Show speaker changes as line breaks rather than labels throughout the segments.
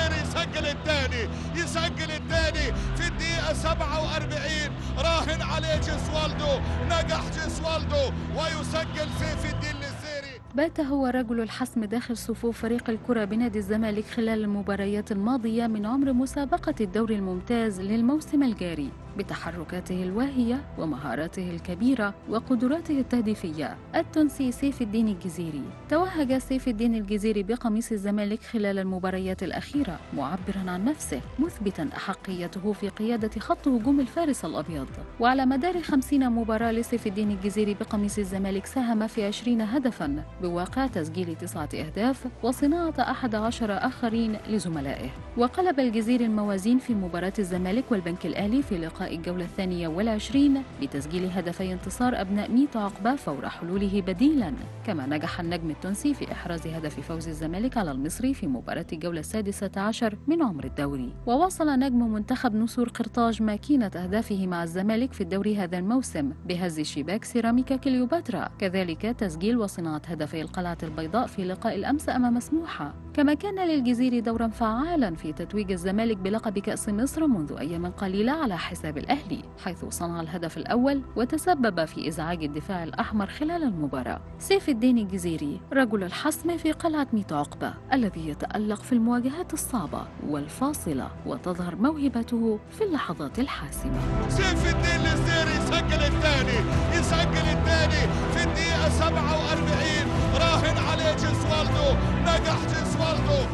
السيري يسجل الثاني يسجل الثاني في الدقيقة 47 راهن عليه جسوالدو نجح جسوالدو ويسجل سيف الدين للسيري
بات هو رجل الحسم داخل صفوف فريق الكرة بنادي الزمالك خلال المباريات الماضية من عمر مسابقة الدوري الممتاز للموسم الجاري بتحركاته الواهية ومهاراته الكبيرة وقدراته التهديفية التونسي سيف الدين الجزيري توهج سيف الدين الجزيري بقميص الزمالك خلال المباريات الأخيرة معبرا عن نفسه مثبتا أحقيته في قيادة خط هجوم الفارس الأبيض وعلى مدار خمسين مباراة لسيف الدين الجزيري بقميص الزمالك ساهم في عشرين هدفا بواقع تسجيل تسعة أهداف وصناعة أحد عشر آخرين لزملائه وقلب الجزيري الموازين في مباراة الزمالك والبنك الأهلي في لقاء الجولة الثانية والعشرين بتسجيل هدفي انتصار أبناء ميت عقبة فور حلوله بديلا كما نجح النجم التونسي في إحراز هدف فوز الزمالك على المصري في مباراة الجولة السادسة عشر من عمر الدوري وواصل نجم منتخب نسور قرطاج ماكينة أهدافه مع الزمالك في الدوري هذا الموسم بهز شباك سيراميكا كليوباترا كذلك تسجيل وصناعة هدفي القلعة البيضاء في لقاء الأمس أمام سموحة كما كان للجزيري دورا فعالا في تتويج الزمالك بلقب كأس مصر منذ أيام قليلة على حساب الأهلي حيث صنع الهدف الأول وتسبب في إزعاج الدفاع الأحمر خلال المباراة سيف الدين الجزيري رجل الحسم في قلعة ميت عقبة الذي يتألق في المواجهات الصعبة والفاصلة وتظهر موهبته في اللحظات الحاسمة
سيف الدين للسيري يسجل الثاني يسجل الثاني في الدقيقة 47 راهن عليه جسوالدو نجح جسوالدو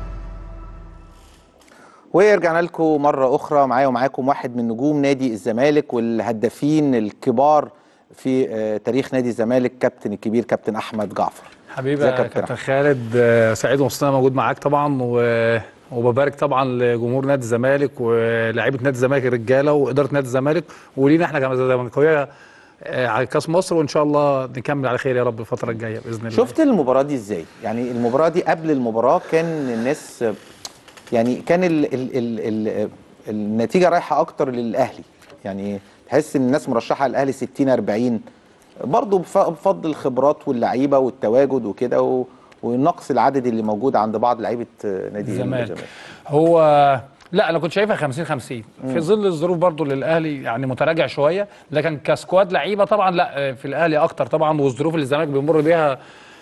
ورجعنا لكم مرة أخرى معايا ومعاكم واحد من نجوم نادي الزمالك والهدافين الكبار في آه، تاريخ نادي الزمالك كابتن الكبير كابتن أحمد جعفر
حبيبي
ازيك
يا
يا كابتن
كابتن خالد آه، سعيد ومبسوط إن انا موجود معاك طبعا و... وببارك طبعا لجمهور نادي الزمالك ولاعيبه نادي الزمالك الرجاله واداره نادي الزمالك ولينا احنا كزملكاويه آه، على كاس مصر وان شاء الله نكمل على خير يا رب الفتره الجايه باذن الله
شفت المباراة دي إزاي؟ يعني المباراة دي قبل المباراة كان الناس آه، يعني كان ال ال ال ال النتيجة رايحة أكتر للأهلي يعني تحس إن الناس مرشحة الأهلي 60 40 برضه بف- بفضل الخبرات واللعيبة والتواجد وكده و- والنقص العددي اللي موجود عند بعض لعيبة آه، نادي
الزمالك هو لا انا كنت شايفها 50 50 في ظل الظروف برضو للاهلي يعني متراجع شويه لكن كسكواد لعيبه طبعا لا في الاهلي اكتر طبعا والظروف اللي الزمالك بيمر بيها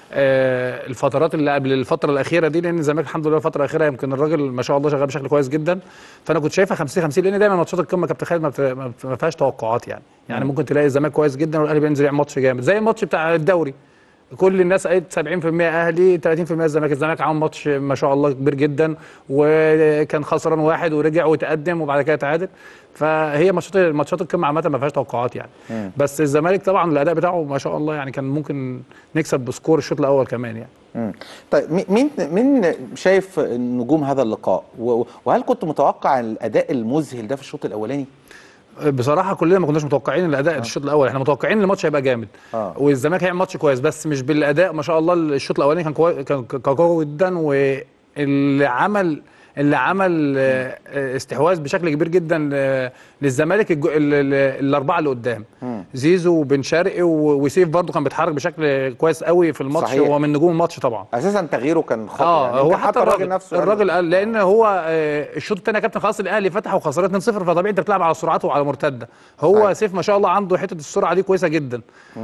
آه، الفترات اللي قبل الفتره الاخيره دي لان الزمالك الحمد لله الفتره الاخيره يمكن الراجل ما شاء الله شغال بشكل كويس جدا فانا كنت شايفها 50 50 لان دايما ماتشات القمه كابتن خالد ما بت- ما بت- ما فيهاش توقعات يعني يعني ممكن تلاقي الزمالك كويس جدا والاهلي بينزل يعمل ماتش جامد زي الماتش بتاع الدوري كل الناس قالت 70% اهلي 30% الزمالك الزمالك عمل ماتش ما شاء الله كبير جدا وكان خسران واحد ورجع وتقدم وبعد كده تعادل فهي ماتشات ماتشات القمه عامه ما فيهاش توقعات يعني بس الزمالك طبعا الاداء بتاعه ما شاء الله يعني كان ممكن نكسب بسكور الشوط الاول كمان يعني
مم. طيب مي- مين مين شايف نجوم هذا اللقاء و- وهل كنت متوقع الاداء المذهل ده في الشوط الاولاني
بصراحه كلنا ما كناش متوقعين الاداء الشوط الاول احنا متوقعين ان الماتش هيبقى جامد
آه.
والزمالك هيعمل ماتش كويس بس مش بالاداء ما شاء الله الشوط الاولاني كان كوي... كان كان قوي جدا واللي عمل اللي عمل آه، آه، استحواذ بشكل كبير جدا آه، للزمالك الجو... ال- ال- الاربعه اللي قدام زيزو وبن شرقي و- وسيف برضو كان بيتحرك بشكل كويس قوي في الماتش
صحيح.
هو من نجوم الماتش طبعا
اساسا تغييره كان خطأ
اه
يعني
هو
يمكن
حتى الراجل
نفسه قال-
الراجل قال لان هو آه، الشوط الثاني يا كابتن خلاص الاهلي فتح وخسر 2-0 فطبيعي انت بتلعب على سرعته وعلى مرتده هو
صحيح.
سيف ما شاء الله عنده حته السرعه دي كويسه جدا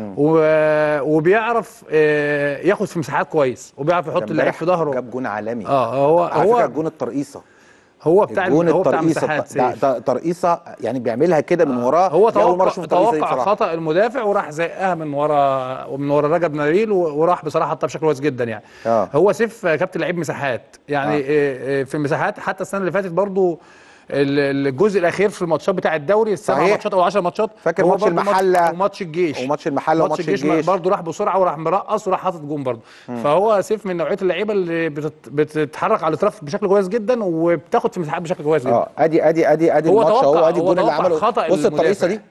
و- وبيعرف آه، ياخد في مساحات كويس وبيعرف
ده
يحط اللعيب
امبارح
في ظهره
جاب جون عالمي
اه هو
على فكره
هو
الجون الترقيصه
هو بتاع
الجون
هو بتاع
الترقيصه
مساحات
ده-
سيف
ده ترقيصه يعني بيعملها كده من وراه
هو
دي أول مرة
توقع
أشوف الترقيصة دي
توقع
بصراحة.
خطا المدافع وراح زقها من ورا ومن ورا رجب نبيل و- وراح بصراحه حطها بشكل كويس جدا يعني
آه.
هو سيف آه، كابتن لعيب مساحات يعني
آه.
آه. آه، في المساحات حتى السنه اللي فاتت برضو ال- الجزء الاخير في الماتشات بتاع الدوري السبع
صحيح.
ماتشات او 10 ماتشات
فاكر
هو
ماتش
برضو
المحلة
وماتش الجيش
وماتش المحله وماتش الجيش
برضه راح بسرعه وراح مرقص وراح حاطط جون برضه فهو سيف من نوعيه اللعيبه اللي بتت... بتتحرك على الاطراف بشكل كويس جدا وبتاخد في مساحات بشكل كويس جدا
اه ادي ادي ادي ادي
هو
الماتش
توقع-
اهو ادي
هو
الجون اللي
توقع
عمله
خطأ
بص الترقيصه
المدافع.
دي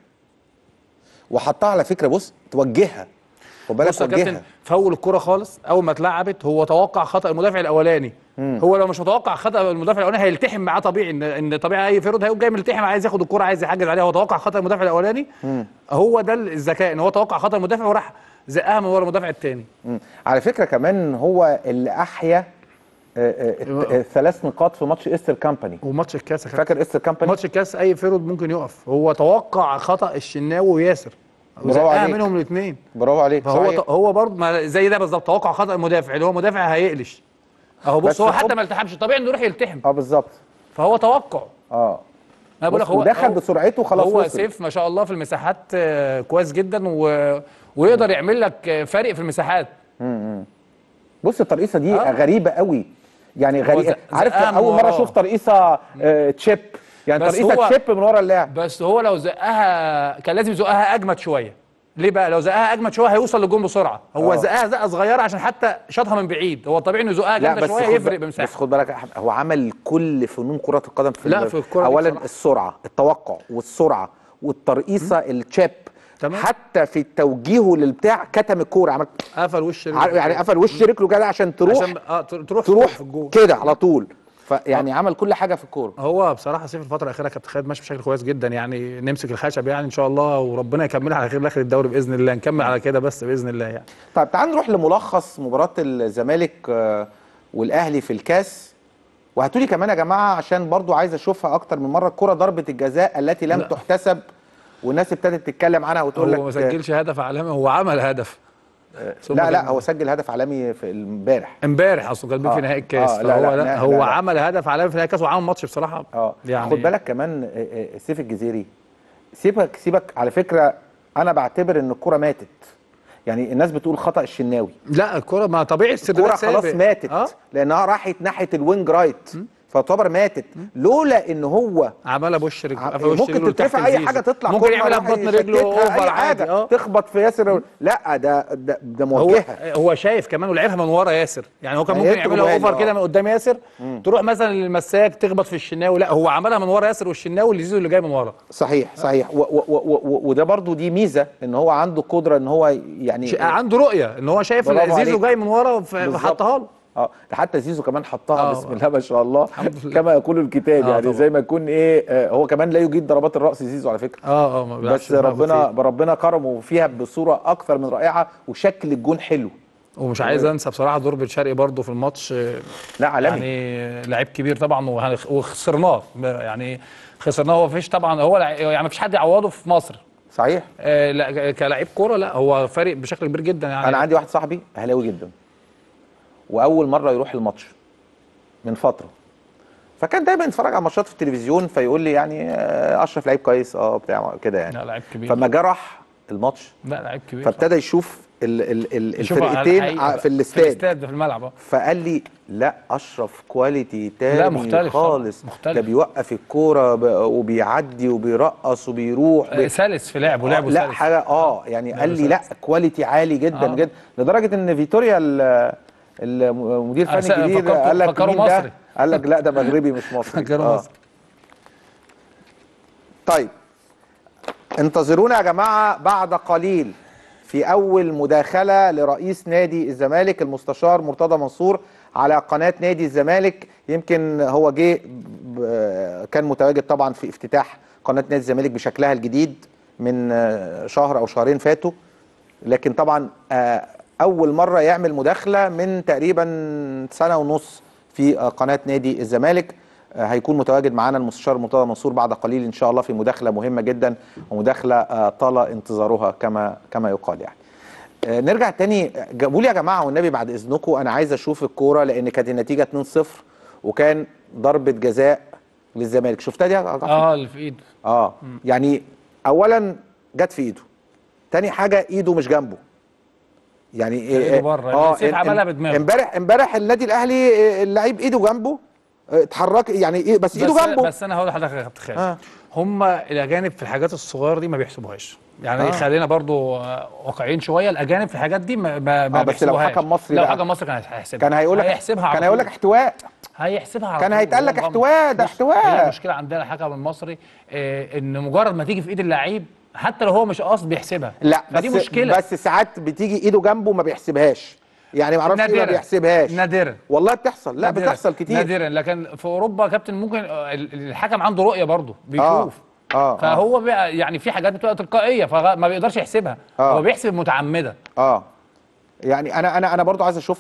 وحطها على فكره بص توجهها خد بالك
بص يا كابتن
وجهها
فول الكرة خالص اول ما اتلعبت هو توقع خطا المدافع الاولاني هو لو مش متوقع خطا المدافع الاولاني هيلتحم معاه طبيعي ان ان طبيعي اي فيرود هيقوم جاي ملتحم عايز ياخد الكرة عايز يحجز عليها هو توقع خطا المدافع الاولاني هو ده الذكاء ان هو توقع خطا المدافع وراح زقها من ورا المدافع الثاني
مم. على فكره كمان هو اللي احيا آه، آه، آه، ثلاث نقاط في ماتش ايستر كامباني
وماتش الكاس يا كابتن.
فاكر ايستر كامباني
ماتش الكاس اي فيرود ممكن يقف هو توقع خطا الشناوي وياسر
برافو
وزقها
عليك.
منهم الاثنين
برافو عليك
فهو
صحيح.
هو برضه ما زي ده بالظبط توقع خطا المدافع اللي هو مدافع هيقلش اهو
بس
بص هو حتى
خد-
ما التحمش طبيعي انه يروح يلتحم
اه بالظبط
فهو توقع
اه
انا بقول لك
بص،
هو
ودخل
هو-
بسرعته خلاص
هو
وصل.
سيف ما شاء الله في المساحات آه، كويس جدا و... ويقدر يعمل لك آه، فرق في المساحات
بص الترقيصه دي
آه.
غريبه قوي يعني
هو
غريبه
زق-
عارف
زقها من
اول مره
وراه.
اشوف ترقيصه آه تشيب يعني
بس
ترقيصه
هو-
تشيب من ورا اللاعب
بس هو لو زقها كان لازم يزقها اجمد شويه ليه بقى لو زقها اجمد شويه هيوصل للجون بسرعه هو
آه.
زقها زقه صغيره عشان حتى شاطها من بعيد هو طبيعي انه يزقها
لا
جامده
بس
شويه
خد
يفرق
بس
بمساحه
خد بالك يا أحمد، هو عمل كل فنون كره القدم في
لا،
ال-
في الكرة دي
اولا
بصراحة.
السرعه التوقع والسرعه والترقيصه التشيب
تمام.
حتى في توجيهه للبتاع كتم الكوره عمل
قفل وش رجله.
عارف- يعني قفل وش رجله كده عشان تروح
عشان اه تر- تروح
تروح
في الجون
كده على طول فيعني عمل كل حاجه في الكوره
هو بصراحه سيف الفتره الاخيره كابتن خالد ماشي بشكل كويس جدا يعني نمسك الخشب يعني ان شاء الله وربنا يكملها على خير لاخر الدوري باذن الله نكمل على كده بس باذن الله يعني
طيب تعال نروح لملخص مباراة الزمالك آه، والأهلي في الكاس وهاتولي كمان يا جماعة عشان برضو عايز أشوفها أكتر من مرة كرة ضربة الجزاء التي لم
لا.
تحتسب والناس ابتدت تتكلم عنها وتقول لك
هو ما سجلش هدف عالمي هو عمل هدف ثم
لا لا
جاب-
هو سجل هدف عالمي في امبارح
امبارح اصلا كان
آه.
في نهائي الكاس
آه، لا،
فهو
لا،
لا,
لا،
هو
لا، لا.
عمل هدف عالمي في نهائي الكاس وعمل ماتش بصراحه
اه
يعني
خد بالك كمان آه، آه، سيف الجزيري سيبك سيبك على فكرة أنا بعتبر إن الكرة ماتت يعني الناس بتقول خطأ الشناوي
لا الكرة ما طبيعي السردباك
الكرة خلاص
سابق.
ماتت
اه
لأنها راحت ناحية الوينج رايت فتعتبر ماتت لولا إن هو
عملها بوش رجله
ع-
قفل وش رجله
ممكن
لتحت
تترفع اي
الزيزو.
حاجه تطلع
ممكن
كورنر
يعملها
واحد
ببطن رجله
يشتتها،
اوفر
أي
عادي
حاجة
اه
تخبط في ياسر لا ده ده, ده
هو
موجهه
هو شايف كمان ولعبها من ورا ياسر يعني هو كان
يعني
ممكن
يكتب
يعملها
جوال،
اوفر
آه.
كده من قدام ياسر تروح مثلا للمساك تخبط في الشناوي لا هو عملها من ورا ياسر والشناوي اللي زيزو اللي جاي من ورا
صحيح صحيح و و و و وده برضو دي ميزه ان هو عنده قدره ان هو يعني
ش- عنده رؤيه ان هو شايف
برافو
إن زيزو
عليك.
جاي من ورا ف-
بالظبط.
فحطها له
اه ده حتى زيزو كمان حطها
آه.
بسم الله ما شاء الله
الحمد لله.
كما يقول الكتاب
آه
يعني
طبعا.
زي ما يكون ايه آه هو كمان لا يجيد ضربات الراس زيزو على فكره
اه اه ما بيلعبش
بس
دماغه
ربنا
فيه.
ربنا كرمه فيها بصوره اكثر من رائعه وشكل الجون حلو
ومش عايز انسى بصراحه دور بن شرقي برضه في الماتش آه،
لا عالمي
يعني لعيب كبير طبعا وهنخ- وخسرناه يعني خسرناه هو فيش طبعا هو لع- يعني مفيش حد يعوضه في مصر
صحيح
آه لا كلاعب كوره لا هو فارق بشكل كبير جدا يعني
انا عندي واحد صاحبي اهلاوي جدا واول مره يروح الماتش من فتره فكان دايما يتفرج على ماتشات في التلفزيون فيقول لي يعني آه، اشرف لعيب كويس اه بتاع كده يعني
لا لعيب كبير
فما جه راح الماتش
لا لعيب كبير
فابتدى يشوف ال ال ال
يشوف على
الفرقتين
الحقيقة
ع-
بقى.
في
في
الاستاد
الاستاد في الملعب اه
فقال لي لا اشرف كواليتي تاني
مختلف طبعاً،
خالص
مختلف.
ده بيوقف الكوره ب- وبيعدي وبيرقص وبيروح
آه، سلس في لعبه لعبه
لا
سلس
حاجه اه يعني قال لي لا كواليتي عالي جدا
آه.
جدا لدرجه ان فيتوريا ال- المدير
آه،
الفني الجديد
فكرته-
قال لك
فكره
مين ده؟
مصري.
قال لك لا ده مغربي مش مصري
فكره
آه.
مصري.
طيب انتظرونا يا جماعه بعد قليل في اول مداخله لرئيس نادي الزمالك المستشار مرتضى منصور على قناه نادي الزمالك يمكن هو جه ب- كان متواجد طبعا في افتتاح قناه نادي الزمالك بشكلها الجديد من آه، شهر او شهرين فاتوا لكن طبعا آه، اول مره يعمل مداخله من تقريبا سنه ونص في آه، قناه نادي الزمالك آه، هيكون متواجد معانا المستشار مرتضى منصور بعد قليل ان شاء الله في مداخله مهمه جدا ومداخله آه، طال انتظارها كما كما يقال يعني آه، نرجع تاني جابوا لي يا جماعه والنبي بعد اذنكم انا عايز اشوف الكوره لان كانت النتيجه 2-0 وكان ضربه جزاء للزمالك شفتها دي يا عطا؟
اه اللي في ايده
اه يعني اولا جت في ايده تاني حاجه ايده مش جنبه يعني
إيده بره. سيف
إن-
عملها
إن-
بدماغه.
امبارح امبارح النادي الاهلي آه، اللعيب ايده جنبه آه، اتحرك يعني ايه بس ايده
بس
جنبه
بس انا هقول لحضرتك يا كابتن خالد
آه.
هم الاجانب في الحاجات الصغيره دي ما بيحسبوهاش يعني
آه.
آه. خلينا برضو آه، واقعيين شويه الاجانب في الحاجات دي ما, ما, ما
آه، بس لو
بيحسبوهاش.
حكم مصري
لو
بقى.
حكم مصري كان هيحسبها
كان هيقول لك
هيحسبها على
كان هيقول لك
طول.
احتواء
هيحسبها على
كان
طول.
هيتقال لك
هو
احتواء، ده
بص،
احتواء.
هي المشكله عندنا الحكم المصري آه ان مجرد ما تيجي في ايد اللعيب حتى لو هو مش قاصد بيحسبها
لا
فدي
بس
مشكله
بس ساعات بتيجي ايده جنبه ما بيحسبهاش يعني ما اعرفش ايه ما
نادرا
بيحسبهاش
نادرا
والله بتحصل لا
نادراً.
بتحصل كتير
نادرا لكن في اوروبا كابتن ممكن آه، ال- الحكم عنده رؤيه برضه بيشوف
اه اه
فهو بقى يعني في حاجات بتبقى تلقائيه فما بيقدرش يحسبها
آه.
هو بيحسب متعمده
اه يعني انا انا انا برضو عايز اشوفها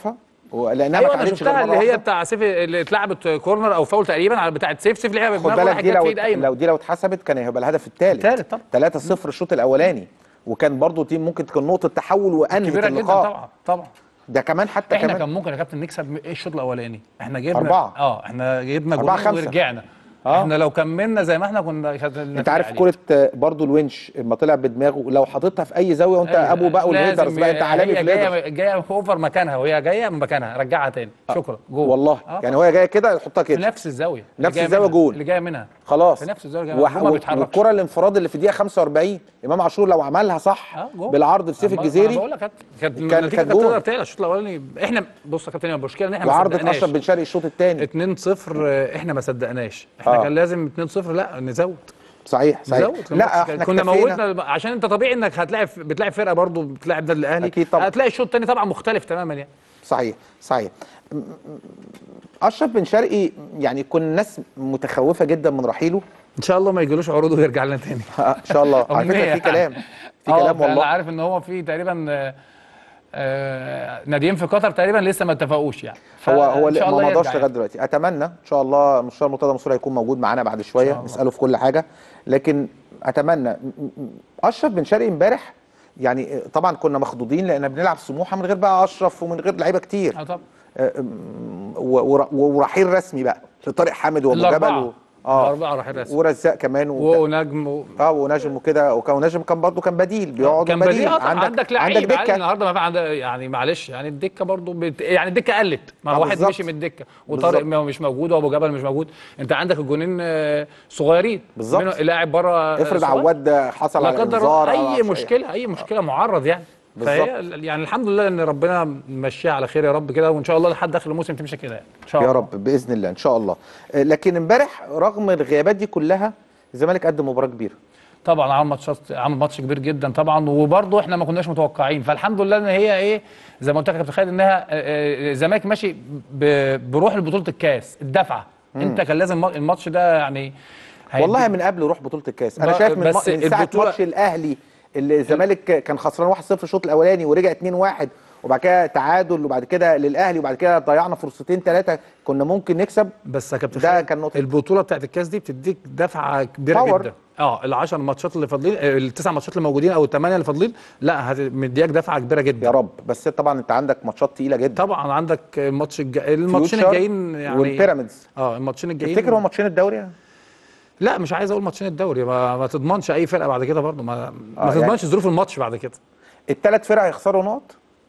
لانها ما
ايوه انا
اتعملتش غير
شفتها
مرة
اللي هي
واحدة.
بتاع سيف اللي اتلعبت كورنر او فاول تقريبا على بتاعت سيف سيف لعبها
خد
بدماغه
بالك
راحت
دي
جت
لو
في ايد ايمن
لو دي لو اتحسبت كان هيبقى الهدف الثالث
التالت طبعا.
3-0 الشوط الاولاني وكان برضو دي ممكن تكون نقطه تحول وانهت
كبيره جدا
اللقاء
طبعا طبعا
ده كمان حتى
احنا
كمان
كان ممكن يا كابتن نكسب ايه الشوط الاولاني احنا جبنا
أربعة.
اه احنا جبنا
أربعة
جولين
خمسة.
ورجعنا
آه.
احنا لو كملنا زي ما احنا كنا كانت
انت
النتيجة
عارف
عليه.
كره آه، برضو الونش لما طلع بدماغه لو حاططها في اي زاويه وانت
أيوة،
ابو بقى والهيدرز
لازم
بقى انت عالمي في
هي
الهيدرز
جايه جايه اوفر مكانها وهي جايه من مكانها رجعها تاني شكرا جول
والله
آه.
يعني هو جايه كده يحطها
في
كده
نفس الزاويه اللي
نفس
جاية
الزاوية
منها.
جول.
اللي جايه منها
خلاص
في نفس الزاويه اللي جاية
وح-
منها. هو ما
و-
بيتحركش
والكره الانفراد اللي في دقيقه 45 امام عاشور لو عملها صح
اه جول
بالعرض في سيف
أما- أنا
الجزيري
بقول لك كانت كانت
كان-
النتيجه
كان
كانت
جول.
تقدر تعلى الشوط الاولاني احنا بص يا كابتن المشكله ان احنا ما
وعرض
صدقناش
اشرف بن شرقي الشوط الثاني
2-0 آه، احنا ما صدقناش احنا
آه.
كان لازم 2-0 لا نزود
صحيح صحيح
نزود
لا احنا
كنا
اكتفينا.
موتنا عشان انت طبيعي انك هتلاعب بتلاعب فرقه برضو بتلاعب النادي الاهلي
أكيد طبعا.
هتلاقي الشوط الثاني طبعا مختلف تماما يعني
صحيح صحيح م- م- اشرف بن شرقي يعني كل الناس متخوفه جدا من رحيله
ان شاء الله ما يجيلوش عروض ويرجع لنا تاني
ان شاء الله على
أمنية
فكره في
يعني.
كلام في
آه،
كلام
انا
والله
عارف ان هو في تقريبا آه، آه، ناديين في قطر تقريبا لسه ما اتفقوش يعني
هو هو
فإن شاء
ما
الله
مضاش
يرجع
لغايه دلوقتي اتمنى ان شاء الله مستشار مرتضى منصور هيكون موجود معانا بعد شويه
الله.
نساله في كل حاجه لكن اتمنى م- م- اشرف بن شرقي امبارح يعني طبعا كنا مخضوضين لان بنلعب سموحه من غير بقى اشرف ومن غير لعيبه كتير
اه طبعا
و- ور- ورحيل رسمي بقى لطارق حامد وابو جبل
الاربعه
و... اه
الاربعه راح الرسم
ورزاق كمان و...
ونجم و...
اه ونجم وكده وكان ونجم كان برضه كان بديل بيقعد
كان بديل آه، طبعاً عندك لعيب
عندك
عادي
دكه
النهارده ما في عندك يعني معلش يعني الدكه برضو بت... يعني الدكه قلت ما
آه،
واحد
بالظبط.
مشي من الدكه وطارق
بالظبط.
ما- مش موجود وابو جبل مش موجود انت عندك الجونين آه، صغيرين
بالظبط.
منهم لاعب بره
افرض
صغير.
عواد حصل
لا
على
قدر
انذار
الله
أو
اي
معرفش
مشكله اي مشكله معرض يعني فهي يعني الحمد لله ان ربنا مشيها على خير يا رب كده وان شاء الله لحد اخر الموسم تمشي كده يعني ان شاء
يا
الله
رب باذن الله ان شاء الله آه، لكن امبارح رغم الغيابات دي كلها الزمالك قدم مباراه كبيره
طبعا عمل ماتشات عمل ماتش كبير جدا طبعا وبرضه احنا ما كناش متوقعين فالحمد لله ان هي ايه زي ما قلت لك يا كابتن خالد انها آه، آه، الزمالك ماشي ب- بروح لبطوله الكاس الدفعه انت كان لازم ما- الماتش ده يعني هيديك-
والله من قبل روح بطوله الكاس انا
ب-
شايف من,
بس
ما- من ساعه
البطولة-
ماتش الاهلي اللي الزمالك كان خسران 1-0 الشوط الاولاني ورجع 2-1 وبعد كده تعادل وبعد كده للاهلي وبعد كده ضيعنا فرصتين ثلاثه كنا ممكن نكسب
بس يا كابتن
ده
خالد،
كان نقطة.
البطوله بتاعت الكاس دي بتديك دفعه كبيره
باور.
جدا اه ال 10 ماتشات اللي فاضلين آه، التسع ماتشات اللي موجودين او الثمانيه اللي فاضلين لا هت- مدياك دفعه كبيره جدا
يا رب بس طبعا انت عندك ماتشات تقيله جدا
طبعا عندك الماتش الج... الماتشين
فيوتشر
الجايين يعني
والبيراميدز
اه الماتشين الجايين
تفتكر هو ماتشين الدوري
لا مش عايز اقول ماتشين الدوري ما, ما تضمنش اي فرقه بعد كده برضه ما,
آه،
ما
يعني-
تضمنش ظروف الماتش بعد كده
الثلاث فرق هيخسروا نقط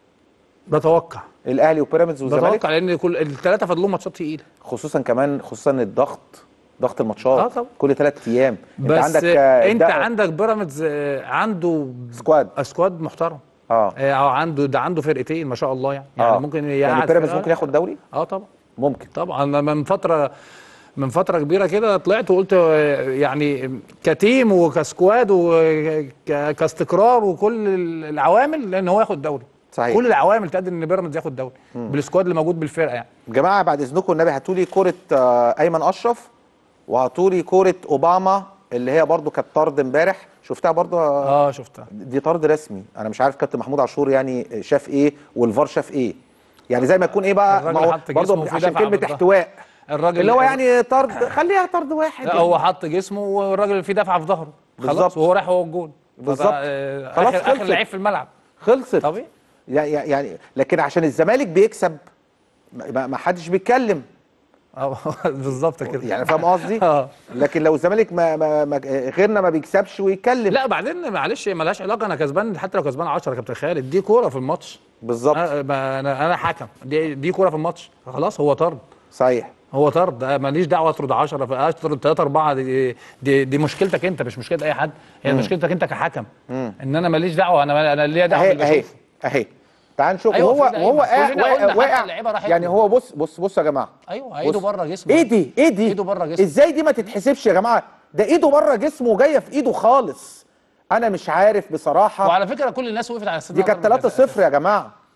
بتوقع
الاهلي وبيراميدز والزمالك
بتوقع لان كل الثلاثه فاضلهم ماتشات تقيله
خصوصا كمان خصوصا الضغط ضغط الماتشات
آه طبعا.
كل ثلاث ايام
بس
انت عندك
انت,
آه،
انت
ده-
عندك بيراميدز آه، عنده
سكواد
سكواد محترم
اه
آه، او عنده ده عنده فرقتين ما شاء الله يعني يعني
آه.
ممكن
يعني
يقعد
بيراميدز
فرقة-
ممكن ياخد دوري
اه طبعا
ممكن
طبعا انا من فتره من فتره كبيره كده طلعت وقلت آه، يعني كتيم وكسكواد وكاستقرار وكل العوامل لان هو ياخد دوري
صحيح.
كل العوامل تؤدي ان بيراميدز ياخد دوري بالسكواد اللي موجود بالفرقه يعني
جماعه بعد اذنكم النبي هاتوا لي كوره آه، ايمن اشرف وهاتوا لي كوره اوباما اللي هي برضو كانت طرد امبارح شفتها برضو آه،
اه شفتها
دي طرد رسمي انا مش عارف كابتن محمود عاشور يعني شاف ايه والفار شاف ايه يعني زي ما يكون ايه بقى
الراجل
ما هو
حط
برضو
جسمه في
عشان
دفعة
كلمه
بالظهر.
احتواء
الراجل
اللي هو يعني طرد خليها طرد واحد
لا هو حط جسمه والراجل اللي فيه دفعه في ظهره
بالظبط.
خلاص وهو رايح هو الجول
بالظبط.
فده، آه،
خلاص
اخر اخر
خلصت.
لعيب في الملعب
خلصت
طبيعي
يعني يعني لكن عشان الزمالك بيكسب ما ما حدش بيتكلم
اه بالظبط كده
يعني فاهم قصدي
اه
لكن لو الزمالك ما, ما, ما غيرنا ما بيكسبش ويتكلم
لا بعدين معلش ملهاش علاقه انا كسبان حتى لو كسبان 10 يا كابتن خالد دي كوره في الماتش
بالظبط
انا ما- انا انا حكم دي دي كوره في الماتش خلاص هو طرد
صحيح
هو طرد آه، ماليش دعوه اطرد 10 في اطرد 3 4 دي, دي دي مشكلتك انت مش مشكله اي حد هي مشكلتك انت كحكم ان انا ماليش دعوه انا انا ليا دعوه
اهي
باللي
اهي
بشوفه.
اهي تعال نشوف
أيوة،
وهو
في لعيبة.
وهو قاع-
كلنا
واقع
قلنا حتى
واقع
اللعيبة راحت
يعني
له.
هو بص بص بص يا جماعه
ايوه ايده
بص.
بره جسمه
ايه دي ايه دي
ايده بره جسمه.
ازاي دي ما تتحسبش يا جماعه ده ايده بره جسمه وجايه في ايده خالص انا مش عارف بصراحه
وعلى فكره كل الناس وقفت على السن
دي كانت 3-0 يا جماعه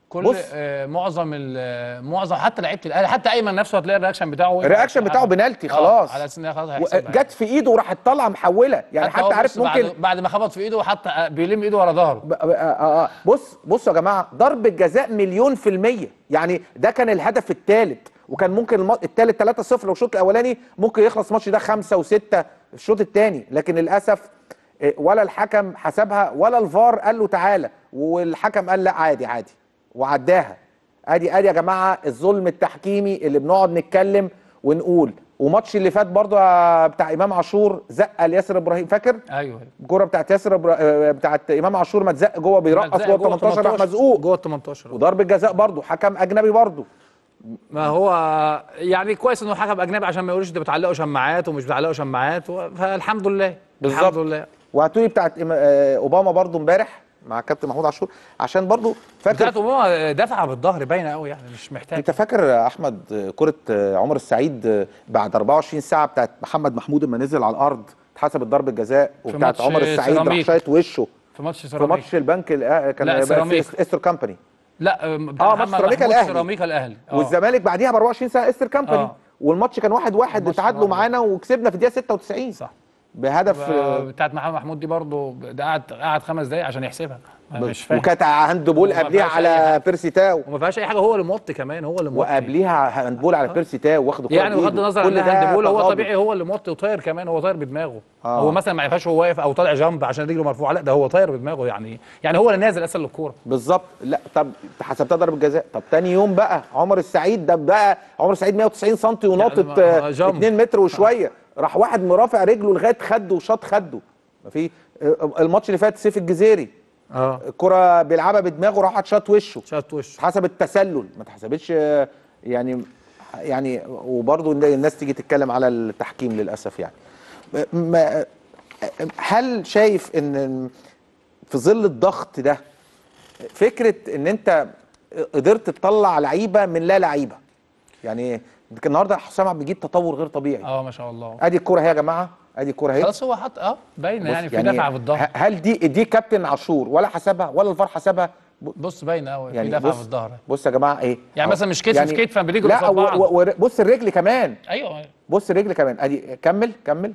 كل
بص.
آه معظم ال- معظم حتى لعيبه الاهلي حتى ايمن نفسه هتلاقي الرياكشن بتاعه
الرياكشن بتاعه بنالتي
آه،
خلاص
على اساس ان هي خلاص
و-
هيحسبها
جت في ايده وراحت طالعه محوله يعني
حتى هو
حتى عارف
بص
ممكن
بعد, بعد ما خبط في ايده حتى آه، بيلم ايده ورا ظهره
ب- ب- آه آه بص بصوا يا جماعه ضربه جزاء مليون في الميه يعني ده كان الهدف الثالث وكان ممكن الم- الثالث 3-0 لو الشوط الاولاني ممكن يخلص الماتش ده 5 و6 في الشوط الثاني لكن للاسف آه، ولا الحكم حسبها ولا الفار قال له تعالى والحكم قال لا عادي عادي وعداها ادي ادي يا جماعه الظلم التحكيمي اللي بنقعد نتكلم ونقول وماتش اللي فات برضه آه، بتاع امام عاشور زق لياسر ابراهيم فاكر
ايوه
الكوره بتاعت ياسر إبرا... آه، بتاعت امام عاشور ما اتزق جوه بيرقص جوه 18 راح مزقوق
جوه ال 18
وضربه جزاء برضه حكم اجنبي برضه
ما هو يعني كويس انه حكم اجنبي عشان ما يقولوش انت بتعلقوا شماعات ومش بتعلقوا شماعات و- فالحمد لله
بالظبط.
الحمد لله
وهاتولي بتاعت إما- آه، اوباما برضه امبارح مع كابتن محمود عاشور عشان برضه فاكر
بتاعت اوباما دفعه بالظهر باينه قوي يعني مش محتاج
انت فاكر يا احمد آه، كره آه، عمر السعيد آه، بعد 24 ساعه بتاعت محمد محمود لما نزل على الارض اتحسبت ضربه جزاء وبتاعت
ماتش
عمر السعيد راح
سيراميك.
شايط وشه
في ماتش
في
سيراميك
ماتش البنك الأ- آه، كان
لا،
بقى
سيراميك.
في استر كامباني
لا بتاع
اه ماتش
محمد
سيراميكا
محمود
الاهلي
سيراميكا الاهلي آه.
والزمالك بعديها ب 24 ساعه استر كامباني
آه.
والماتش كان واحد واحد
الماتش
اتعادلوا
كان واحد
معانا وكسبنا في الدقيقه 96
صح
بهدف آه،
بتاعت محمد محمود دي برضه ده قعد قعد خمس دقايق عشان يحسبها أنا مش فاهم
وكانت هاندبول
وما
قبليها
فيهاش أي
على
حاجة.
بيرسي تاو
وما فيهاش اي حاجه هو اللي موطي كمان هو اللي موطي
وقبليها هاندبول على بيرسي تاو واخد
يعني
بإيده.
بغض النظر
كل
عن
ده
هاندبول هو
تغاضي.
طبيعي هو اللي موطي وطاير كمان هو طاير بدماغه
آه.
هو مثلا ما ينفعش هو واقف او طالع جامب عشان رجله مرفوعه لا ده هو طاير بدماغه يعني يعني هو اللي نازل اساسا للكوره
بالظبط لا طب انت حسبتها ضربه جزاء طب تاني يوم بقى عمر السعيد ده بقى عمر السعيد 190 سم وناطط
ما- آه،
آه،
جامب.
2 متر وشويه راح واحد مرافع رجله لغايه خده وشاط خده ما في آه، الماتش اللي فات سيف الجزيري
اه
الكره بيلعبها بدماغه راح شاط وشه
شات وشه
اتحسبت تسلل ما اتحسبتش آه، يعني يعني وبرضه الناس تيجي تتكلم على التحكيم للاسف يعني ما هل شايف ان في ظل الضغط ده فكره ان انت قدرت تطلع لعيبه من لا لعيبه يعني النهارده حسام عبد المجيد تطور غير طبيعي
اه ما شاء الله
ادي الكوره اهي يا جماعه ادي الكوره اهي
خلاص هو حط اه باينه
بص
يعني في دفعه بالظهر
ه- هل دي دي كابتن عاشور ولا حسبها ولا الفار حسبها
بص باينه قوي
يعني
في دفعه
بص
بالظهر
بص يا جماعه ايه
يعني
أهو.
مثلا مش كتف في كتف بتيجي
لا
قصاد بعض.
و- و- و- بص الرجل كمان
ايوه
بص الرجل كمان ادي كمل كمل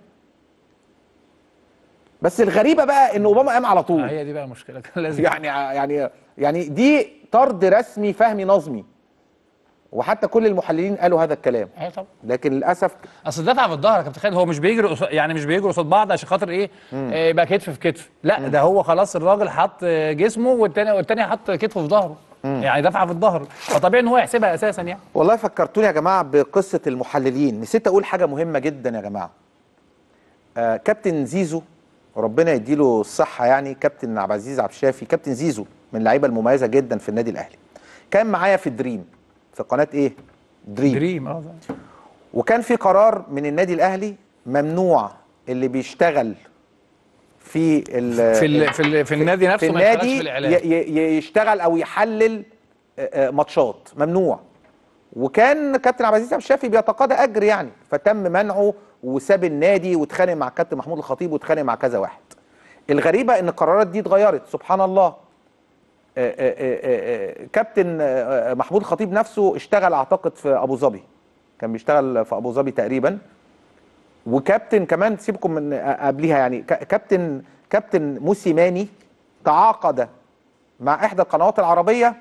بس الغريبه بقى ان اوباما قام على طول
هي دي بقى المشكله كان لازم
يعني يعني يعني دي طرد رسمي فهمي نظمي وحتى كل المحللين قالوا هذا الكلام
ايوه طبعا
لكن للاسف
اصل الدفع بالظهر يا كابتن خالد هو مش بيجري قصاد يعني مش بيجروا قصاد بعض عشان خاطر ايه آه، يبقى كتف في كتف لا ده هو خلاص الراجل حط آه، جسمه والتاني والتاني حط كتفه في ظهره يعني دفعه في الظهر فطبيعي ان هو يحسبها اساسا يعني
والله فكرتوني يا جماعه بقصه المحللين نسيت اقول حاجه مهمه جدا يا جماعه آه كابتن زيزو ربنا يديله الصحه يعني كابتن عبد العزيز عبد الشافي كابتن زيزو من اللعيبه المميزه جدا في النادي الاهلي كان معايا في دريم في قناه ايه دريم,
دريم اه
وكان في قرار من النادي الاهلي ممنوع اللي بيشتغل في ال
في ال في, ال في النادي نفسه
في
ما يشتغلش
النادي
في الاعلام
ي- ي- يشتغل او يحلل آه، آه، ماتشات ممنوع وكان كابتن عبد العزيز عبد الشافي بيتقاضى اجر يعني فتم منعه وساب النادي واتخانق مع الكابتن محمود الخطيب واتخانق مع كذا واحد الغريبه ان القرارات دي اتغيرت سبحان الله آه، آه، آه، آه، كابتن آه، آه، محمود الخطيب نفسه اشتغل اعتقد في ابو ظبي كان بيشتغل في ابو ظبي تقريبا وكابتن كمان سيبكم من آه، قبليها يعني ك- كابتن كابتن موسيماني تعاقد مع احدى القنوات العربيه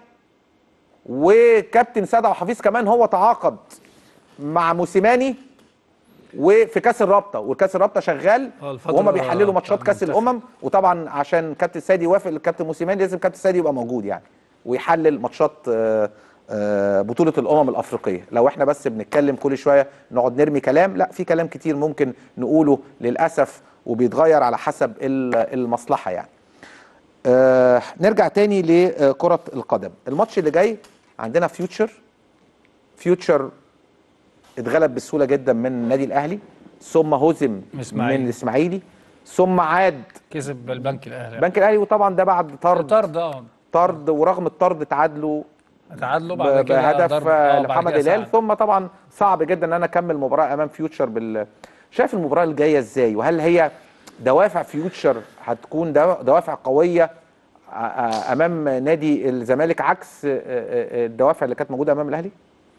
وكابتن سيد عبد الحفيظ كمان هو تعاقد مع موسيماني وفي كاس الرابطه والكاس الرابطه شغال
آه، الفترة
وهم بيحللوا ماتشات
بتاع
كاس
المنتخب.
الامم وطبعا عشان كابتن سيد يوافق الكابتن موسيماني لازم كابتن سيد يبقى موجود يعني ويحلل ماتشات آه، آه، بطوله الامم الافريقيه لو احنا بس بنتكلم كل شويه نقعد نرمي كلام لا في كلام كتير ممكن نقوله للاسف وبيتغير على حسب ال- المصلحه يعني آه نرجع تاني لكرة القدم الماتش اللي جاي عندنا فيوتشر فيوتشر اتغلب بسهولة جدا من النادي الأهلي ثم هزم
إسماعيلي.
من الإسماعيلي ثم عاد
كسب البنك الاهلي
البنك الأهلي وطبعا ده بعد طرد
طرد اه
طرد ورغم الطرد تعادلوا
تعادلوا
ب-
بعد كده
بهدف
ضرب-
آه،
آه، بعد
لمحمد
كده
هلال
سعد.
ثم طبعا صعب جدا ان انا اكمل مباراه امام فيوتشر بال شايف المباراه الجايه ازاي وهل هي دوافع فيوتشر هتكون دو- دوافع قويه ع- امام نادي الزمالك عكس آه، آه، الدوافع اللي كانت موجوده امام الاهلي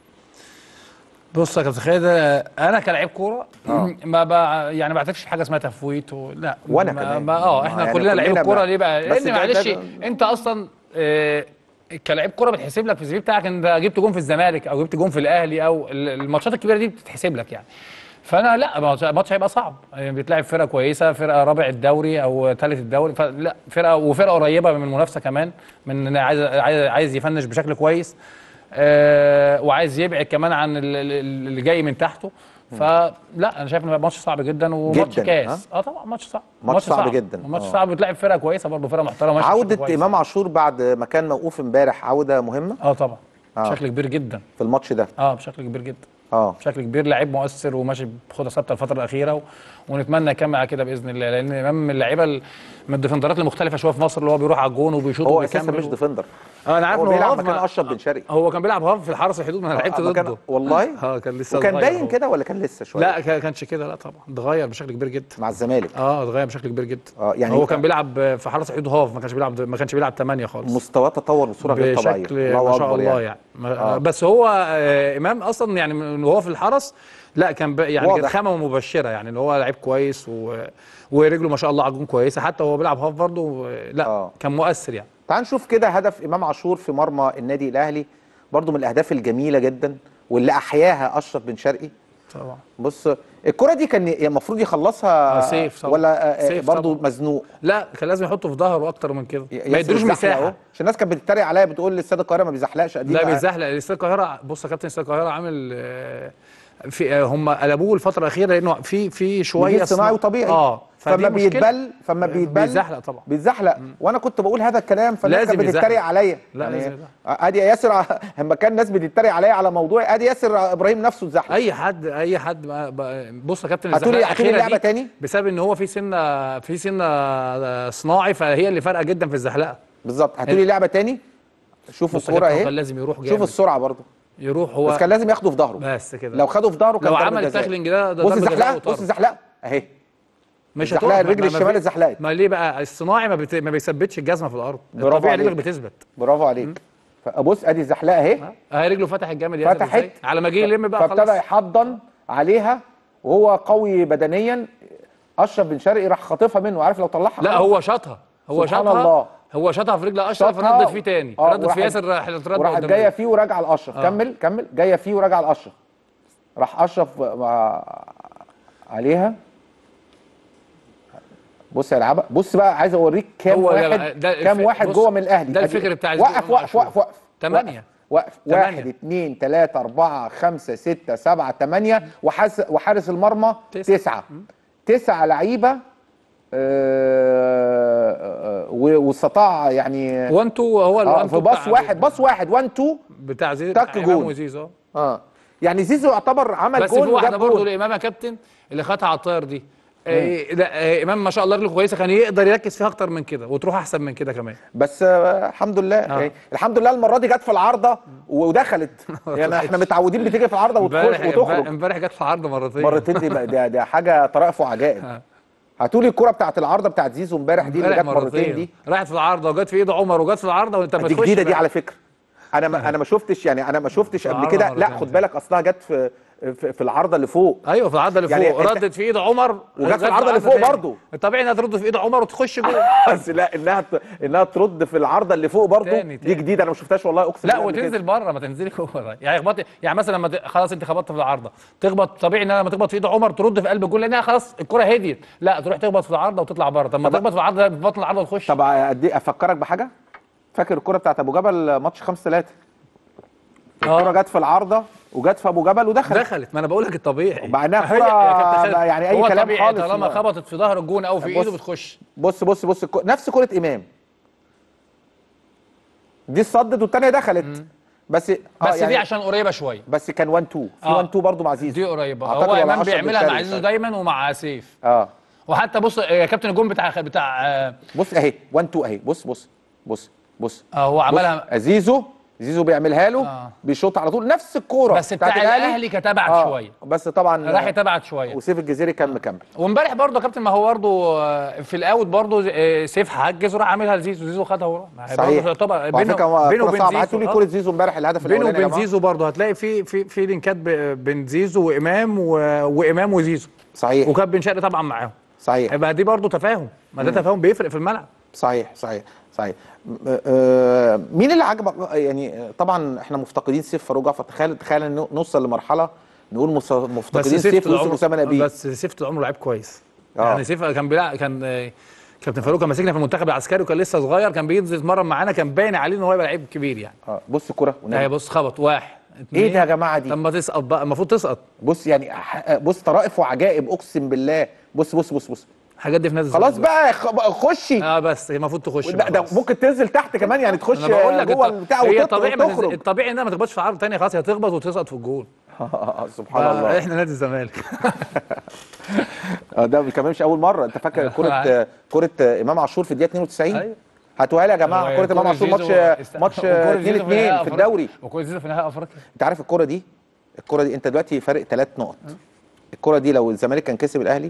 بص يا كابتن خالد انا كلاعب كوره ما ب... يعني ما بعترفش حاجه اسمها تفويت و... لا
وأنا
ما...
كمان.
ما... اه
ما
احنا
يعني
كلنا لعيبه
كلنا
كوره
بقى.
ليه بقى؟
بس
لان
ده-
معلش
ده-
انت اصلا آه كلاعب كوره بتحسب لك في السي في بتاعك انت جبت جون في الزمالك او جبت جون في الاهلي او ال- الماتشات الكبيره دي بتتحسب لك يعني فانا لا ماتش- ماتش هيبقى صعب يعني بتلاعب فرقه كويسه فرقه رابع الدوري او ثالث الدوري فلا فرقه وفرقه قريبه من المنافسه كمان من عايز عايز عايز يفنش بشكل كويس آه وعايز يبعد كمان عن ال- ال- اللي جاي من تحته فلا انا شايف انه ماتش صعب جدا وماتش
جداً،
كاس اه طبعا ماتش صعب
ماتش صعب جداً،
ماتش
آه.
صعب بتلاعب فرقه كويسه برضه فرقه محترمه ماشية بشكل
عوده
كويس.
امام عاشور بعد ما كان موقوف امبارح عوده مهمه
اه طبعا
آه.
بشكل كبير جدا
في الماتش ده
اه بشكل كبير جدا
اه
بشكل كبير لعيب مؤثر وماشي بخطى ثابته الفتره الاخيره و... ونتمنى يكمل على كده باذن الله لان امام من اللعيبه ال- من الديفندرات المختلفه شويه في مصر اللي هو بيروح على الجون وبيشوط
هو
وبيكمل
اساسا مش
و-
ديفندر
اه انا عارف
هو
إن
بيلعب
هاف
مكان
ما-
اشرف بن شرقي
هو كان بيلعب هاف في الحرس الحدود ما انا لعبت
آه، مكان-
ضده
والله
اه كان لسه
وكان
صغير
باين
هو.
كده ولا كان لسه شويه
لا كا- كانش كده لا طبعا اتغير بشكل كبير جدا
مع الزمالك
اه اتغير بشكل كبير جدا
آه، يعني
هو
أنت-
كان بيلعب في حرس الحدود هاف ما كانش بيلعب ما كانش بيلعب 8 خالص
مستواه تطور بصوره غير طبيعيه
بشكل ما شاء
أكبر
الله يعني, ما-
آه.
بس هو آه امام اصلا يعني من وهو في الحرس لا كان ب- يعني
واضح.
كانت خامه مبشره يعني ان هو لعيب كويس و... ورجله ما شاء الله على الجون كويسه حتى وهو بيلعب هاف برضه آه، لا
آه.
كان مؤثر يعني
تعال نشوف كده هدف امام عاشور في مرمى النادي الاهلي برضو من الاهداف الجميله جدا واللي احياها اشرف بن شرقي
طبعا
بص الكره دي كان المفروض يخلصها
آه، سيف طبعا.
ولا آه،
سيف
برضو
طبعا.
مزنوق
لا كان لازم يحطه في ظهره اكتر من كده ما
ياسر
يدروش
الزحلق أهو.
مساحه
عشان الناس كانت بتتريق عليا بتقول استاد القاهره ما بيزحلقش قديم
لا
بقى.
بيزحلق استاد القاهره بص يا كابتن استاد القاهره عامل آه، في آه، هم قلبوه الفتره الاخيره لانه في في شويه
نجيل صناعي
صنا-
وطبيعي
اه فدي
فما
مشكلة.
بيتبل فما بيتبل
بيزحلق طبعا
بيتزحلق وانا كنت بقول هذا الكلام فالناس
لازم
كانت
يزحلق.
بتتريق عليا
لا،
يعني
لازم
ادي ياسر ع- لما كان الناس بتتريق عليا على موضوع ادي ياسر ابراهيم نفسه اتزحلق
اي حد اي حد ما- ب- بص يا كابتن
هتقولي-
الزحلقة
هتقولي
الأخيرة
اللعبة
دي
تاني؟
بسبب ان هو في سنه في سنه صناعي فهي اللي فارقه جدا في الزحلقه
بالظبط هاتولي لعبه تاني شوفوا
بص يا
الكوره
كابتن هو كان
اهي
لازم يروح جامد
شوف السرعه برضه
يروح هو
بس كان لازم ياخده في ظهره
بس كده
لو خده في ظهره كان
لو
ضربة
عمل
جزاء.
التاكلينج ده ده
بص
ضربة جزاء
الزحلقه
وطرد.
بص الزحلقه اهي
مش
الزحلقة،
هتقف.
الرجل
ما- ما
الشمال
في-
اتزحلقت.
ما ليه بقى الصناعي ما, بت... ما بيثبتش الجزمه في الارض
برافو
الطبيعي
عليك.
رجلك بتثبت
برافو عليك بص ادي الزحلقه اهي
اهي رجله فتحت جامد يا
فتحت
إزاي؟ على ما جه يلم بقى
فابتدى
خلاص
يحضن عليها وهو قوي بدنيا اشرف بن شرقي راح خاطفها منه عارف لو طلعها
لا
خلاص.
هو شاطها هو
سبحان
شاطها
الله.
هو شاطها في رجل اشرف
شاطها
ردت فيه تاني
آه،
ردت
وراح-
في ياسر راح ردت
وراحت
قدام
جايه
رجله.
فيه وراجعه لاشرف
آه.
كمل كمل جايه فيه وراجعه لاشرف راح اشرف مع عليها بص يلعبها بص بقى عايز اوريك كام
هو ده
واحد
بقى- ده
كام
الف-
واحد
بص،
جوه من الاهلي
ده
أدي-
الفكر بتاع
وقف
إمام
وقف
عاشور.
وقف وقف
تمانية.
وقف
تمانية.
واحد اثنين ثلاثة أربعة خمسة ستة سبعة ثمانية وحارس وحارس المرمى
تسعة.
تسعة تسعة لعيبة آه، آه، و- واستطاع يعني
1 2 هو ال
اه
1
في
2
باص واحد باص واحد 1 2
بتاع زيزو
تك
بتاع
جون.
إمام وزيزو
اه يعني زيزو يعتبر عمل
بس
جول
في واحده
وجاب
برضه
جول
لامام يا كابتن اللي خدها على الطاير دي إيه لا إيه امام ما شاء الله رجله كويسه كان يقدر يركز فيها اكتر من كده وتروح احسن من كده كمان
بس آه الحمد لله
آه.
يعني الحمد لله المره دي جت في العارضه ودخلت يعني احنا متعودين بتيجي في العارضه وتخش
امبارح
وتخرج
امبارح جت في عرض مرتين
مرتين دي بقى ده, ده حاجه طرائف وعجائب
آه.
هاتولي الكره بتاعت العارضه بتاعت زيزو امبارح دي اللي
امبارح
جت مرتين دي
راحت في العارضه وجت في ايد عمر وجت في العارضه وانت ما
دي
تخش
جديده دي
بقى.
على فكره انا ما انا ما شفتش يعني انا ما شفتش قبل
العارضة
كده لا
مرتين.
خد بالك اصلها جت في في, في العارضه اللي فوق
ايوه في العارضه اللي
يعني
فوق
أنت-
ردت في ايد عمر
وجت في
جت
العارضة اللي فوق
تاني.
برضه.
الطبيعي انها ترد في ايد عمر وتخش جول
بس لا انها ت- انها ترد في العارضه اللي فوق برضه
تاني-
دي
تاني.
جديده انا ما شفتهاش والله اقسم
لا
بالله قبل كده.
وتنزل بره ما تنزلي جوه يعني اخبطي يعني مثلا لما ت- خلاص انت خبطت في العارضه تخبط طبيعي انها لما تخبط في ايد عمر ترد في قلب الجول لانها خلاص الكره هديت لا تروح تخبط في العارضه وتطلع بره طب ما
طب-
تخبط في العارضه في بطن العارضه وتخش
طب أدي افكرك بحاجه فاكر الكره بتاعت ابو جبل ماتش 5 3 الكره
اه
جت في العارضه وجت في ابو جبل ودخلت
دخلت ما انا بقول لك الطبيعي
مع إنها
هي-
كرة
يا كابتن خالد،
يعني أي
هو
كلام
طبيعي
خالص
طالما
بقى.
خبطت في ظهر الجون او في
بص.
ايده بتخش
بص بص بص الكو- نفس كره امام دي اتصدت والثانيه دخلت بس آه
بس
يعني
دي عشان قريبه شويه
بس كان 1 2 في
آه.
1 2 برضه مع زيزو
دي قريبه
أعتقد
هو
ولا
امام
أشرف
بيعملها
بن
مع
شرقي
زيزو
ساعتها.
دايما ومع سيف
اه
وحتى بص يا كابتن الجون بتاع بتاع آه،
بص اهي 1 2 اهي بص بص بص بص
آه، هو عملها
بص، زيزو زيزو بيعملها له
آه.
بيشوط على طول نفس الكوره
بس بتاع الاهلي كانت ابعد
آه،
شويه
بس طبعا
راح تبعد شويه
وسيف الجزيري كان مكمل
وامبارح برضه يا كابتن ما هو برضه آه، في الاوت برضه آه، سيف حجز وراح عاملها لزيزو زيزو خدها وراه ما هي برضه
صحيح
تعتبر
وعلى
بينه
فكره هو
بينه
كرة
وبين
صعبة.
زيزو
هاتوا لي
آه.
كوره زيزو امبارح الهدف
بينه
الاولاني يا
وبين
جماعة.
زيزو برضه هتلاقي في في في لينكات ب- بين زيزو وامام و... وامام وزيزو
صحيح
وكان بن شرقي طبعا معاهم
صحيح
يبقى دي برضه تفاهم ما ده تفاهم بيفرق في الملعب
صحيح صحيح صحيح م- آه، مين اللي عجبك يعني آه، طبعا احنا مفتقدين سيف فاروق جعفر تخيل تخيل إن نوصل لمرحله نقول مص- مفتقدين سيف
طول
ويوسف
عمره-
اسامه نبيل
بس سيف طول عمره لعيب كويس
آه.
يعني سيف كان بيلعب كان آه، كابتن فاروق كان ماسكنا في المنتخب العسكري وكان لسه صغير كان بينزل يتمرن معانا كان باين عليه ان هو يبقى لعيب كبير يعني
اه بص الكره والنبي.
اهي بص خبط واحد اتنين.
ايه ده يا جماعه دي
لما تسقط بقى المفروض تسقط
بص يعني ح- بص طرائف وعجائب اقسم بالله بص بص بص بص
الحاجات دي في نادي
خلاص
الزمالك.
بقى خ- بقى خشي
اه بس هي المفروض تخش
ده,
بقى
ده
خلاص.
ممكن تنزل تحت كمان يعني تخش
انا بقول لك
جوه
الط-
البتاع
هي
وتط-
طبيعي ما تنزل-
وتخرج
الطبيعي انها ما تخبطش في عرض تاني خلاص هي تخبط وتسقط في الجول
سبحان الله
احنا نادي الزمالك
اه ده كمان مش اول مره انت فاكر كره
عارف.
كره امام عاشور في الدقيقه 92
أيوة.
هاتوها لي يا جماعه كره امام عاشور ماتش ماتش 2 2 في الدوري
وكره زيزو في نهائي افريقيا
انت عارف الكره دي الكره دي انت دلوقتي فارق ثلاث نقط الكره دي لو الزمالك كان كسب الاهلي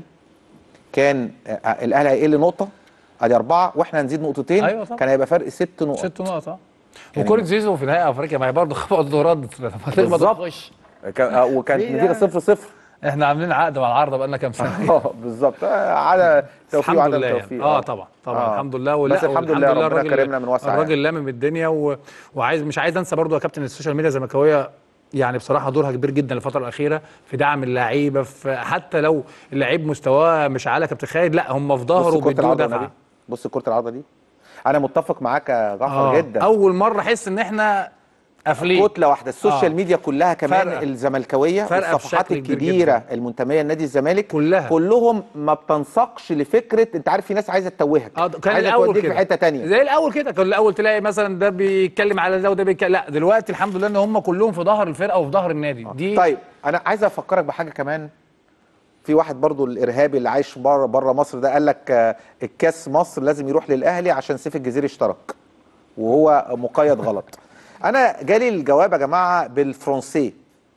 كان آه، الاهلي هيقل نقطه ادي اربعه واحنا هنزيد نقطتين
أيوة طبعا.
كان هيبقى فرق ست نقط
ست نقط اه
يعني-
وكره زيزو في نهائي افريقيا ما هي برضه خبط ورد لما تخبط
بالظبط.
وتخش
كان- آه، وكانت
في
النتيجه
ده.
0 0
احنا عاملين عقد مع العارضه بقالنا كام سنه
اه بالظبط آه، على توفيق
الحمد
وعدم
لله يعني.
توفيق
اه طبعا طبعا
آه.
الحمد لله ولا
بس الحمد لله ربنا كرمنا من واسع
الراجل لامم الدنيا و... وعايز مش عايز انسى برضو يا كابتن السوشيال ميديا الزملكاويه يعني بصراحه دورها كبير جدا الفتره الاخيره في دعم اللعيبه في حتى لو اللعيب مستواه مش عالي يا كابتن خالد لا هم في ظهره
بص كرة
بيدوا
العرضة
دفعه
دي بص كرة العرضة دي أنا متفق معاك يا جعفر
آه.
جدا
اول مره احس ان احنا قافلين
كتلة واحدة السوشيال
آه.
ميديا كلها كمان
فارقة.
الزملكاوية
فارقة
الصفحات
بشكل كبير
الكبيرة
جداً.
المنتمية لنادي الزمالك
كلها.
كلهم ما بتنسقش لفكرة أنت عارف في ناس عايزة تتوهك
اه كان
عايزة
الاول
توديك
كده
في حتة تانية
زي الاول كده كان الاول تلاقي مثلا ده بيتكلم على ده وده بيتكلم لا دلوقتي الحمد لله ان هم كلهم في ظهر الفرقه وفي ظهر النادي دي
طيب أنا عايز أفكرك بحاجة كمان في واحد برضو الإرهابي اللي عايش بره بره مصر ده قال لك آه، الكاس مصر لازم يروح للأهلي عشان سيف الجزيري اشترك وهو مقيد غلط انا جالي الجواب يا جماعه بالفرنسي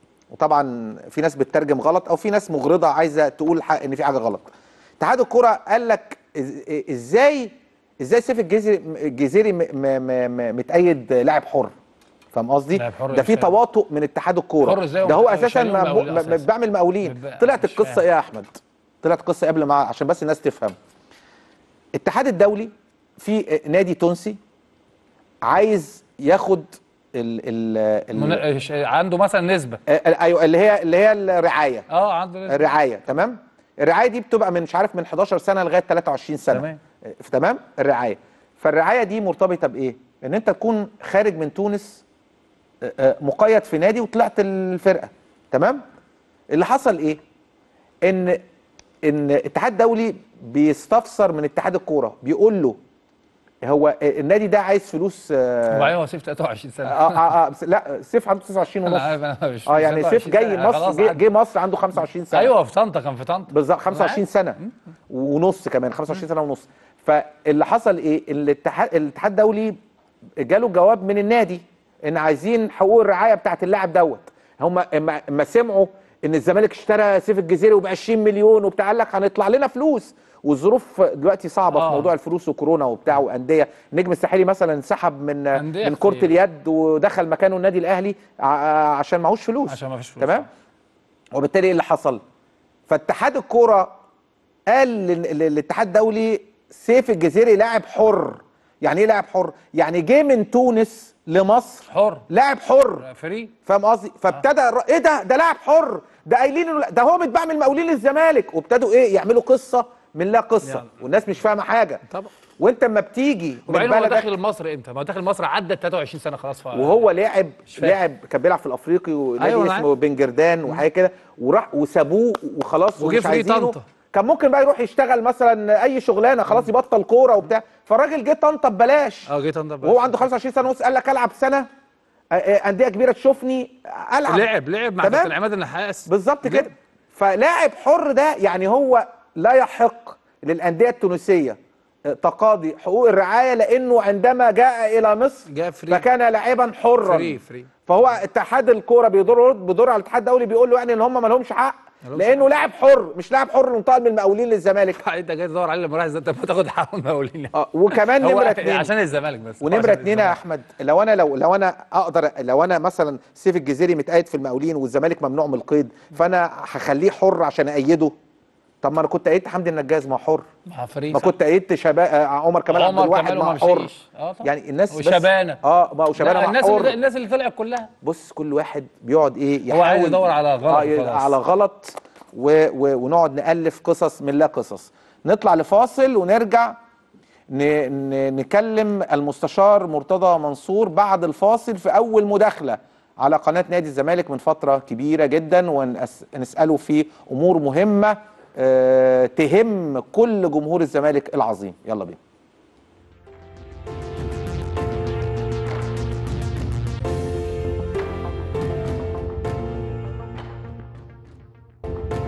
وطبعا في ناس بتترجم غلط او في ناس مغرضه عايزه تقول حق ان في حاجه غلط اتحاد الكره قال لك إز- ازاي ازاي سيف الجزيري الجزيري م- م- م- م- متأيد لاعب حر فاهم قصدي
لاعب حر
ده في
إزاي؟
تواطؤ من اتحاد الكوره
حر إزاي
ده هو
ومش
اساسا
شايلهم
م-
مقاولين
م-
أساساً؟
بيعمل مقاولين
بيبقى-
طلعت
مش
القصه
فاهم.
ايه يا احمد طلعت قصه قبل ما عشان بس الناس تفهم الاتحاد الدولي في نادي تونسي عايز ياخد ال ال
من...
ال
ش- عنده مثلا نسبه
ايوه اللي هي اللي هي الرعايه
اه عنده نسبه
الرعايه تمام الرعايه دي بتبقى من مش عارف من 11 سنه لغايه 23 سنه
تمام.
آه، تمام الرعايه فالرعايه دي مرتبطه بايه ان انت تكون خارج من تونس آه، آه، مقيد في نادي وطلعت الفرقه تمام اللي حصل ايه ان ان اتحاد دولي بيستفسر من اتحاد الكوره بيقول له هو النادي ده عايز فلوس اه
وبعدين هو سيف 23 سنه
آه آه آه بس لا سيف عنده 29
انا
ونص
عارف انا مش
اه يعني سيف
23
جاي
سنة،
مصر
خلاص
جه,
عدى.
جه مصر عنده 25 سنه
ايوه في طنطا كان في طنطا
بالظبط 25 سنه ونص كمان 25 سنه ونص فاللي حصل ايه الاتحاد الاتحاد الدولي جاله جواب من النادي ان عايزين حقوق الرعايه بتاعت اللاعب دوت هم اما اما سمعوا ان الزمالك اشترى سيف الجزيري وب 20 مليون وبتاع قال لك هنطلع لنا فلوس والظروف دلوقتي صعبه في
آه.
موضوع الفلوس وكورونا وبتاع وانديه النجم الساحلي مثلا انسحب من
أندية
من كره
كتير.
اليد ودخل مكانه النادي الاهلي ع- عشان معهوش فلوس
عشان ما فيش فلوس
تمام وبالتالي ايه اللي حصل فاتحاد الكوره قال لل- للاتحاد الدولي سيف الجزيري لاعب حر يعني ايه لاعب حر يعني جه من تونس لمصر
حر
لاعب حر
فري
فاهم قصدي فابتدى الر- ايه ده ده لاعب حر ده قايلين إنه لا- ده هو متباع من المقاولين للزمالك وابتدوا ايه يعملوا قصه من لا قصه
يلا.
والناس مش فاهمه حاجه
طبعا
وانت اما بتيجي من
وبعدين هو
بلدك
داخل مصر امتى؟ ما هو داخل مصر عدى 23 سنه خلاص ف...
وهو لاعب
فاهم.
لاعب كان بيلعب في الافريقي ونادي
أيوة أنا
اسمه بن جردان وحاجه كده وراح وسابوه وخلاص
وجه
ومش
فري
عايزينه
طنطا.
كان ممكن بقى يروح يشتغل مثلا اي شغلانه خلاص يبطل كوره وبتاع فالراجل جه طنطا ببلاش
اه جيت طنطا
وهو عنده 25 سنه ونص قال لك العب سنه آه، آه، انديه كبيره تشوفني العب
لعب لعب مع
تمام؟
كابتن عماد النحاس
بالظبط
لعب.
كده فلاعب حر ده يعني هو لا يحق للانديه التونسيه تقاضي حقوق الرعايه لانه عندما جاء الى مصر
جاء فري.
فكان لاعبا حرا
فري فري
فهو اتحاد الكوره بيدور بيدور على الاتحاد الدولي بيقول له يعني ان هم ما لهمش حق لانه لاعب حر مش لاعب حر منتقل من المقاولين للزمالك
انت جاي تدور عليه لما راح ازاي انت بتاخد حق المقاولين
اه وكمان
هو
نمره اتنين
عشان الزمالك بس هو
ونمره
عشان
اتنين يا
الزمالك.
احمد لو انا لو لو انا اقدر لو انا مثلا سيف الجزيري متقيد في المقاولين والزمالك ممنوع من القيد فانا هخليه حر عشان ايده طب ما انا كنت ايدت حمدي النجاز ما هو حر
مع فري
ما
صح.
كنت ايدت شباب آه، عمر كمال عبد
عمر
الواحد
كمال
ما
وما
حر
مشيش. اه طبعا.
يعني الناس بس-
وشبانة.
اه ما وشبانه
لا
مع
الناس
حر
اللي الناس اللي طلعت كلها
بص كل واحد بيقعد ايه
هو عايز يدور على غلط
ي-
وخلاص.
على غلط و... و... ونقعد نالف قصص من لا قصص نطلع لفاصل ونرجع ن... ن... نكلم المستشار مرتضى منصور بعد الفاصل في اول مداخله على قناه نادي الزمالك من فتره كبيره جدا ونساله في امور مهمه آه، تهم كل جمهور الزمالك العظيم يلا بينا